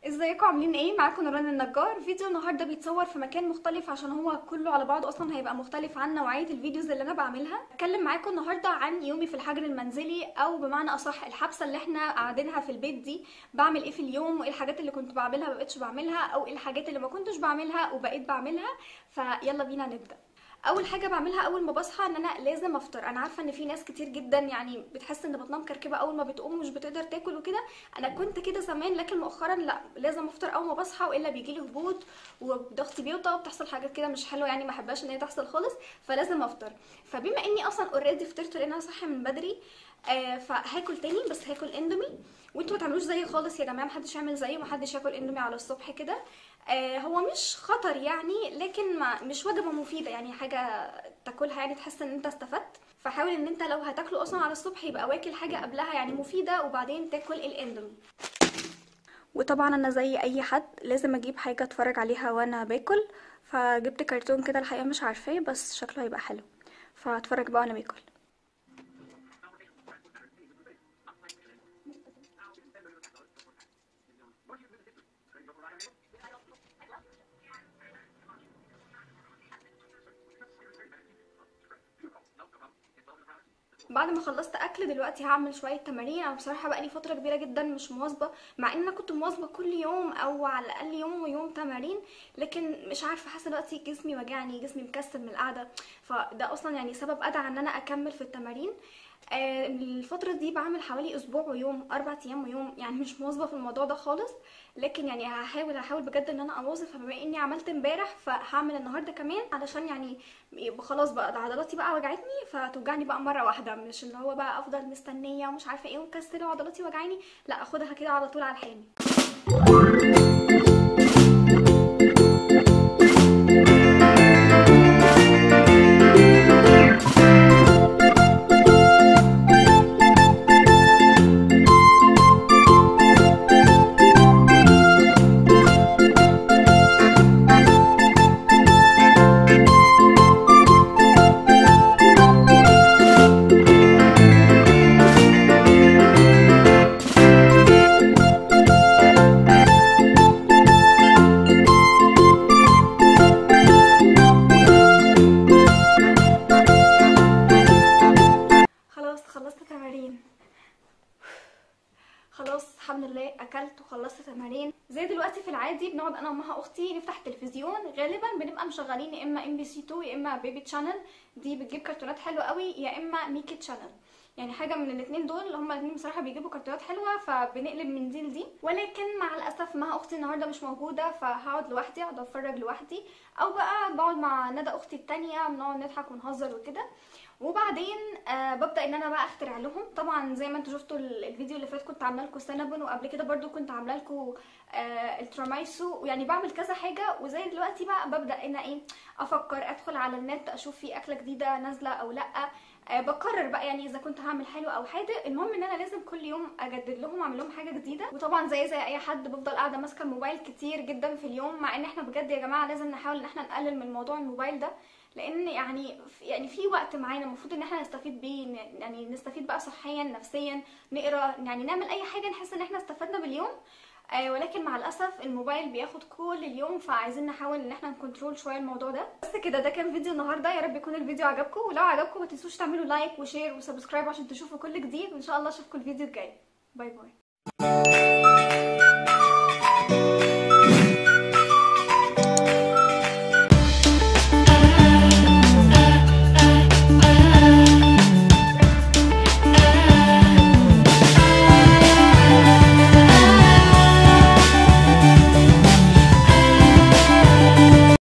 ازيكم عاملين ايه معاكم نوران النجار فيديو النهارده بيتصور في مكان مختلف عشان هو كله على بعضه اصلا هيبقى مختلف عن نوعيه الفيديوز اللي انا بعملها اتكلم معاكم النهارده عن يومي في الحجر المنزلي او بمعنى اصح الحبسه اللي احنا قاعدينها في البيت دي بعمل ايه في اليوم وايه الحاجات اللي كنت بعملها ما بقتش بعملها او ايه الحاجات اللي ما كنتش بعملها وبقيت بعملها فيلا بينا نبدا اول حاجه بعملها اول ما بصحى ان انا لازم افطر انا عارفه ان في ناس كتير جدا يعني بتحس ان بطنها مكركبه اول ما بتقوم مش بتقدر تاكل وكده انا كنت كده زمان لكن مؤخرا لا لازم افطر اول ما بصحى والا بيجي لي هبوط وضغطي بيوطى وبتحصل حاجات كده مش حلوه يعني ما احبهاش ان هي تحصل خالص فلازم افطر فبما اني اصلا اوريدي فطرت لان انا صاحيه من بدري آه فهاكل تاني بس هاكل اندومي وانتوا ما تعملوش زيي خالص يا جماعه محدش يعمل زيي ومحدش ياكل اندومي على الصبح كده آه هو مش خطر يعني لكن ما مش وجبه مفيده يعني حاجه تاكلها يعني تحس ان انت استفدت فحاول ان انت لو هتاكله اصلا على الصبح يبقى واكل حاجه قبلها يعني مفيده وبعدين تاكل الاندومي وطبعا انا زي اي حد لازم اجيب حاجه اتفرج عليها وانا باكل فجبت كرتون كده الحقيقه مش عارفاه بس شكله هيبقى حلو فهتفرج بقى وانا باكل بعد ما خلصت اكل دلوقتي هعمل شويه تمارين انا بصراحه بقالي فتره كبيره جدا مش مواظبه مع ان انا كنت مواظبه كل يوم او على الاقل يوم ويوم تمارين لكن مش عارفه حاسه دلوقتي جسمي وجعني جسمي مكسل من القعده فده اصلا يعني سبب ادعى ان انا اكمل في التمارين آه الفترة دي بعمل حوالي اسبوع ويوم اربع ايام ويوم يعني مش مواظبة في الموضوع ده خالص لكن يعني هحاول هحاول بجد ان انا اواظب فبما اني عملت امبارح فهعمل النهارده كمان علشان يعني يبقى خلاص بقى عضلاتي بقى وجعتني فتوجعني بقى مره واحده مش اللي هو بقى افضل مستنيه ومش عارفه ايه ومكسله وعضلاتي وجعاني لا اخدها كده على طول على الحامي خلاص خلصت تمارين خلاص الحمد لله اكلت وخلصت تمارين زي دلوقتي في العادي بنقعد انا وامها اختي نفتح التلفزيون غالبا بنبقى مشغلين يا اما ام بي سي 2 يا اما بيبي تشانل دي بتجيب كرتونات حلوه قوي يا اما ميكي تشانل يعني حاجه من الاثنين دول اللي هما الاثنين بصراحه بيجيبوا كرتونات حلوه فبنقلب من دي لدي ولكن مع الاسف مع اختي النهارده مش موجوده فهقعد لوحدي اقعد اتفرج لوحدي او بقى بقعد مع ندى اختي التانية بنقعد نضحك ونهزر وكده وبعدين آه ببدا ان انا بقى اخترع لهم طبعا زي ما انتوا شفتوا الفيديو اللي فات كنت عامله لكم سينابون وقبل كده برضو كنت عامله لكم آه الترامايسو يعني بعمل كذا حاجه وزي دلوقتي بقى ببدا ان ايه افكر ادخل على النت اشوف في اكله جديده نازله او لا آه بقرر بقى يعني اذا كنت هعمل حلو او حادق المهم ان انا لازم كل يوم اجدد لهم واعمل لهم حاجه جديده وطبعا زي زي اي حد بفضل قاعده ماسكه الموبايل كتير جدا في اليوم مع ان احنا بجد يا جماعه لازم نحاول ان احنا نقلل من موضوع الموبايل ده لان يعني يعني في وقت معانا المفروض ان احنا نستفيد بيه يعني نستفيد بقى صحيا نفسيا نقرا يعني نعمل اي حاجه نحس ان احنا استفدنا باليوم آه ولكن مع الاسف الموبايل بياخد كل اليوم فعايزين نحاول ان احنا نكنترول شويه الموضوع ده بس كده ده كان فيديو النهارده يا رب يكون الفيديو عجبكم ولو عجبكم ما تنسوش تعملوا لايك وشير وسبسكرايب عشان تشوفوا كل جديد وان شاء الله اشوفكم الفيديو الجاي باي باي